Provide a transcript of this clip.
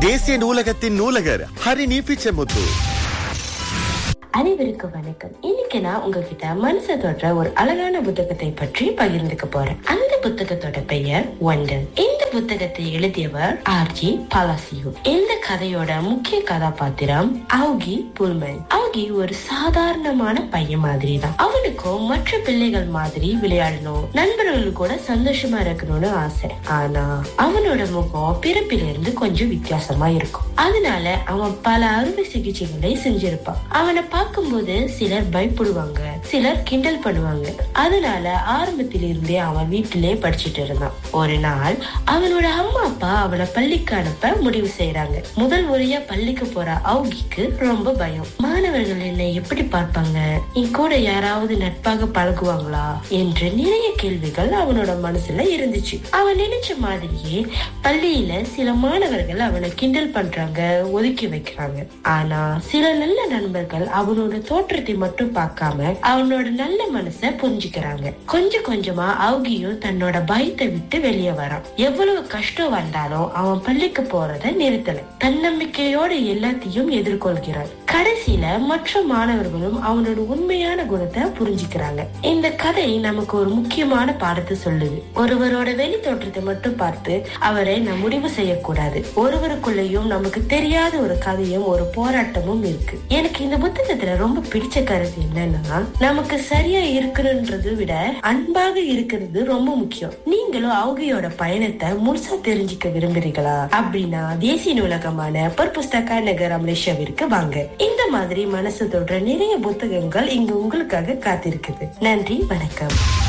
தேசிய நூலகத்தின் நூலகர் ஹரிணி பிச்சமுத்து அனைவருக்கும் வணக்கம் இன்னைக்கு நான் உங்ககிட்ட மனசை தொற்ற ஒரு அழகான புத்தகத்தை பற்றி பகிர்ந்துக்க போறேன் அந்த புத்தகத்தோட பெயர் ஒண்டர் இந்த புத்தகத்தை எழுதியவர் ஆர்ஜி பலாசியோ இந்த கதையோட முக்கிய கதாபாத்திரம் அவுகி புல்மன் அவுகி ஒரு சாதாரணமான பையன் மாதிரி தான் அவனுக்கும் மற்ற பிள்ளைகள் மாதிரி விளையாடணும் நண்பர்கள் கூட சந்தோஷமா இருக்கணும்னு ஆசை ஆனா அவனோட முகம் பிறப்பிலிருந்து கொஞ்சம் வித்தியாசமா இருக்கும் அதனால அவன் பல அறுவை சிகிச்சைகளை செஞ்சிருப்பான் அவனை பார்க்கும்போது சிலர் பயப்படுவாங்க சிலர் கிண்டல் பண்ணுவாங்க அதனால ஆரம்பத்தில் இருந்தே அவன் வீட்டிலே படிச்சுட்டு இருந்தான் ஒரு நாள் அவனோட அம்மா அப்பா அவனை பள்ளிக்கு அனுப்ப முடிவு செய்யறாங்க முதல் முறையா பள்ளிக்கு போற அவுகிக்கு ரொம்ப பயம் மாணவர்கள் என்னை எப்படி பார்ப்பாங்க என் கூட யாராவது நட்பாக பழகுவாங்களா என்று நிறைய கேள்விகள் அவனோட மனசுல இருந்துச்சு அவன் நினைச்ச மாதிரியே பள்ளியில சில மாணவர்கள் அவனை கிண்டல் பண்றாங்க ஒதுக்கி வைக்கிறாங்க ஆனா சில நல்ல நண்பர்கள் அவனோட தோற்றத்தை மட்டும் பார்க்காம அவனோட நல்ல மனச புரிஞ்சுக்கிறாங்க கொஞ்சம் கொஞ்சமா அவுகியும் தன்னோட பயத்தை விட்டு வெளியே வரான் எவ்வளவு கஷ்டம் வந்தாலும் அவன் பள்ளிக்கு போறத நிறுத்தல தன்னம்பிக்கையோட எல்லாத்தையும் எதிர்கொள்கிறான் கடைசியில மற்ற மாணவர்களும் அவனோட உண்மையான குணத்தை புரிஞ்சுக்கிறாங்க இந்த கதை நமக்கு ஒரு முக்கியமான பாடத்தை சொல்லுது ஒருவரோட வெளி தோற்றத்தை மட்டும் பார்த்து அவரை நாம் முடிவு செய்யக்கூடாது ஒருவருக்குள்ளேயும் நமக்கு தெரியாத ஒரு கதையும் ஒரு போராட்டமும் இருக்கு எனக்கு இந்த புத்தகத்துல ரொம்ப பிடிச்ச கருத்து என்னன்னா நமக்கு சரியா இருக்கணும்ன்றதை விட அன்பாக இருக்கிறது ரொம்ப முக்கியம் நீங்களும் அவுகையோட பயணத்தை முழுசா தெரிஞ்சுக்க விரும்புறீங்களா அப்படின்னா தேசிய நூலகமான பர்புஸ்தகா நகர் மலேசியாவிற்கு வாங்க இந்த மாதிரி மனசு தொடுற நிறைய புத்தகங்கள் இங்கு உங்களுக்காக காத்திருக்குது நன்றி வணக்கம்